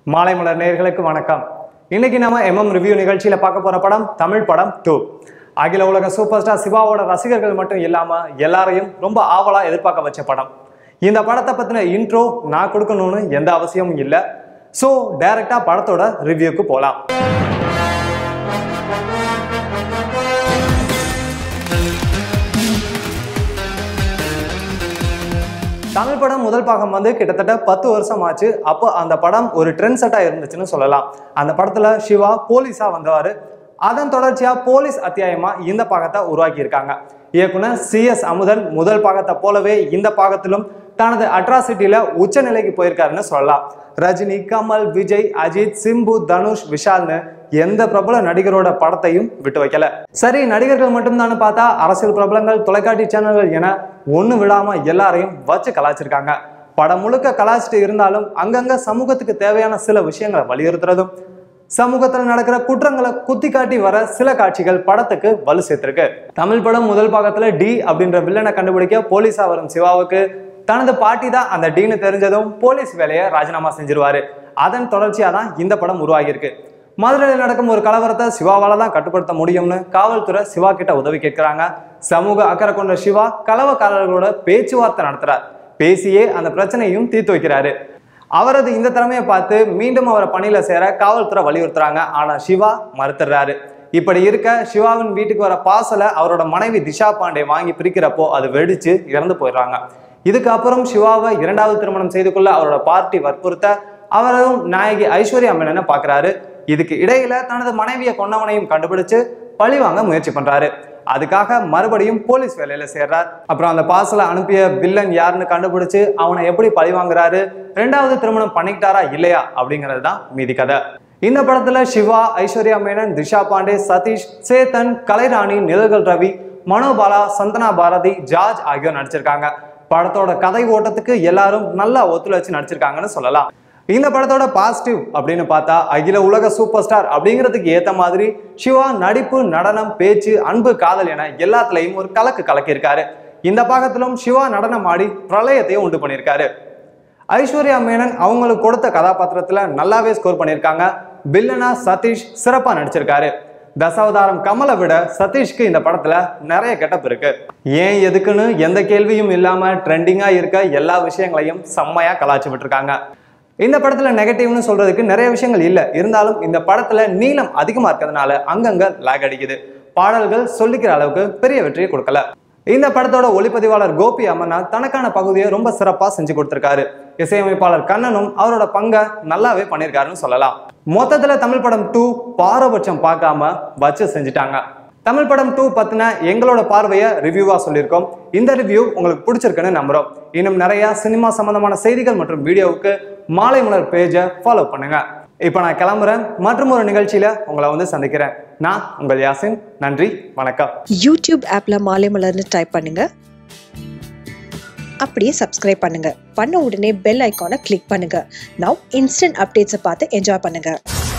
மாலை மலர் நேயர்களுக்கு வணக்கம் இன்னைக்கு நம்ம எம்எம் ரிவ்யூ நிகழ்ச்சியில பார்க்க போற படம் தமிழ் படம் டூ அகில உலக சூப்பர் ஸ்டார் சிவாவோட ரசிகர்கள் மட்டும் இல்லாம எல்லாரையும் ரொம்ப ஆவலா எதிர்பார்க்க வச்ச படம் இந்த படத்தை பத்தின இன்ட்ரோ நான் கொடுக்கணும்னு எந்த அவசியமும் இல்லை ஸோ டைரக்டா படத்தோட ரிவ்யூக்கு போலாம் தமிழ் படம் முதல் பாகம் வந்து கிட்டத்தட்ட பத்து வருஷம் ஆச்சு அப்போ அந்த படம் ஒரு ட்ரெண்ட் செட்டாக இருந்துச்சுன்னு சொல்லலாம் அந்த படத்துல சிவா போலீஸா வந்தவாரு அதன் தொடர்ச்சியா போலீஸ் அத்தியாயமா இந்த பாகத்தை உருவாக்கி இருக்காங்க இயக்குனர் சி எஸ் அமுதன் முதல் பாகத்தை போலவே இந்த பாகத்திலும் தனது அட்ராசிட்டியில உச்ச நிலைக்கு போயிருக்காருன்னு சொல்லலாம் ரஜினி கமல் விஜய் அஜித் சிம்பு தனுஷ் விஷால்னு எந்த பிரபல நடிகரோட படத்தையும் விட்டு வைக்கல சரி நடிகர்கள் மட்டும்தான்னு பார்த்தா அரசியல் பிரபலங்கள் தொலைக்காட்சி சேனல்கள் என ஒண்ணு விடாம எல்லாரையும் வச்சு கலாச்சிருக்காங்க படம் முழுக்க கலாச்சிட்டு இருந்தாலும் அங்கங்க சமூகத்துக்கு தேவையான சில விஷயங்களை வலியுறுத்துறதும் சமூகத்துல நடக்கிற குற்றங்களை குத்தி காட்டி வர சில காட்சிகள் படத்துக்கு வலு சேர்த்திருக்கு தமிழ் படம் முதல் பாகத்துல டி அப்படின்ற வில்லனை கண்டுபிடிக்க போலீஸா வரும் சிவாவுக்கு தனது பாட்டி தான் அந்த டீன்னு தெரிஞ்சதும் போலீஸ் வேலையை ராஜினாமா செஞ்சிருவாரு அதன் தொடர்ச்சியா தான் இந்த படம் உருவாகியிருக்கு மதுரையில் நடக்கும் ஒரு கலவரத்தை சிவாவால தான் கட்டுப்படுத்த முடியும்னு காவல்துறை சிவா கிட்ட உதவி கேட்கிறாங்க சமூக அக்கறை கொண்ட சிவா கலவக்காரர்களோட பேச்சுவார்த்தை நடத்துறார் பேசியே அந்த பிரச்சனையும் தீர்த்து வைக்கிறாரு அவரது இந்த திறமையை பார்த்து மீண்டும் அவரை பணியில சேர காவல்துறை வலியுறுத்துறாங்க ஆனா சிவா மறுத்துறாரு இப்படி இருக்க சிவாவின் வீட்டுக்கு வர பாசலை அவரோட மனைவி திஷா பாண்டே வாங்கி பிரிக்கிறப்போ அது வெடிச்சு இறந்து போயிடுறாங்க இதுக்கு அப்புறம் சிவாவை இரண்டாவது திருமணம் செய்து கொள்ள அவரோட பார்ட்டி வற்புறுத்த அவரும் நாயகி ஐஸ்வர்யா மேனனை பார்க்கறாரு இதுக்கு இடையில தனது மனைவியை கொன்னவனையும் கண்டுபிடிச்சு பழி வாங்க முயற்சி பண்றாரு அதுக்காக மறுபடியும் போலீஸ் வேலையில சேர்றார் அப்புறம் அந்த பார்சலை அனுப்பிய வில்லன் யாருன்னு கண்டுபிடிச்சு அவனை எப்படி பழி வாங்குறாரு ரெண்டாவது திருமணம் பண்ணிக்கிட்டாரா இல்லையா அப்படிங்கிறது தான் மீதி கதை இந்த படத்துல சிவா ஐஸ்வர்யா மேனன் திஷா பாண்டே சதீஷ் சேத்தன் கலைராணி நிழல்கள் ரவி மனோபாலா சந்தனா பாரதி ஜார்ஜ் ஆகியோர் நடிச்சிருக்காங்க படத்தோட கதை ஓட்டத்துக்கு எல்லாரும் நல்லா ஒத்துழைச்சு நடிச்சிருக்காங்கன்னு சொல்லலாம் இந்த படத்தோட பாசிட்டிவ் அப்படின்னு பார்த்தா அகில உலக சூப்பர் ஸ்டார் அப்படிங்கிறதுக்கு ஏத்த மாதிரி சிவா நடிப்பு நடனம் பேச்சு அன்பு காதல் என எல்லாத்துலயும் ஒரு கலக்கு கலக்கியிருக்காரு இந்த பாகத்திலும் சிவா நடனம் ஆடி பிரளயத்தையும் உண்டு பண்ணியிருக்காரு ஐஸ்வர்யா மேனன் அவங்களுக்கு கொடுத்த கதாபாத்திரத்துல நல்லாவே ஸ்கோர் பண்ணியிருக்காங்க பில்லனா சதீஷ் சிறப்பா நடிச்சிருக்காரு தசாவதாரம் கமலை விட சதீஷ்க்கு இந்த படத்துல நிறைய கெட்டப் இருக்கு ஏன் எதுக்குன்னு எந்த கேள்வியும் இல்லாம ட்ரெண்டிங்கா இருக்க எல்லா விஷயங்களையும் செம்மையா கலாச்சி விட்டுருக்காங்க இந்த படத்துல நெகட்டிவ்னு சொல்றதுக்கு நிறைய விஷயங்கள் இல்ல இருந்தாலும் இந்த படத்துல நீளம் அதிகமா இருக்கிறதுனால அங்கங்க லாக் அடிக்குது பாடல்கள் சொல்லிக்கிற அளவுக்கு பெரிய வெற்றியை கொடுக்கல இந்த படத்தோட ஒளிப்பதிவாளர் கோபி அமர்நாத் தனக்கான பகுதியை ரொம்ப சிறப்பா செஞ்சு கொடுத்திருக்காரு இசையமைப்பாளர் கண்ணனும் அவரோட பங்கை நல்லாவே பண்ணியிருக்காருன்னு சொல்லலாம் மொத்தத்துல தமிழ் படம் டூ பாரபட்சம் பார்க்காம வச்சு செஞ்சுட்டாங்க தமிழ் படம் டூ பத்தின எங்களோட பார்வையை ரிவ்யூவா சொல்லியிருக்கோம் இந்த ரிவ்யூ உங்களுக்கு பிடிச்சிருக்குன்னு நம்புறோம் இன்னும் நிறைய சினிமா சம்பந்தமான செய்திகள் மற்றும் வீடியோவுக்கு மாலை மலர் பேஜை ஃபாலோ பண்ணுங்க இப்போ நான் கிளம்புறேன் மற்றும் ஒரு நிகழ்ச்சியில உங்களை வந்து சந்திக்கிறேன் நான் உங்கள் யாசின் நன்றி வணக்கம் யூடியூப் ஆப்ல மாலை மலர்னு டைப் பண்ணுங்க அப்படியே சப்ஸ்கிரைப் பண்ணுங்க பண்ண உடனே பெல் ஐக்கானை கிளிக் பண்ணுங்க நவ் இன்ஸ்டன்ட் அப்டேட்ஸை பார்த்து என்ஜாய் பண்ணுங்க